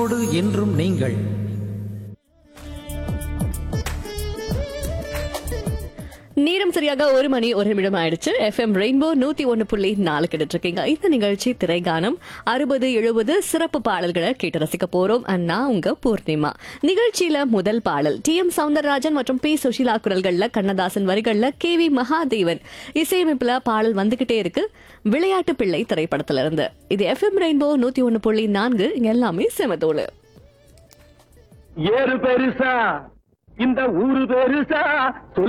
ோடு என்றும் நீங்கள் நேரம் சரியாக ஒரு மணி ஒரு நிமிடம் ஆயிடுச்சு எஃப்எம் ரெயின்போ நூத்தி ஒன்னு புள்ளி நாலு கிட்ட இருக்கீங்க இந்த நிகழ்ச்சி திரைகானம் அறுபது எழுபது சிறப்பு பாடல்களை கேட்டு ரசிக்க போறோம் and நான் உங்க பூர்ணிமா நிகழ்ச்சியில முதல் பாடல் டி எம் சவுந்தரராஜன் மற்றும் பி சுஷிலா குரல்கள்ல கண்ணதாசன் வரிகள்ல கே வி மகாதேவன் இசையமைப்புல பாடல் வந்துகிட்டே இருக்கு விளையாட்டு பிள்ளை திரைப்படத்துல இருந்து இது எஃப்எம் ரெயின்போ நூத்தி ஒன்னு புள்ளி நான்கு இங்க எல்லாமே செமதோடு ஏறு பெருசா இந்த ஊரு பெருசா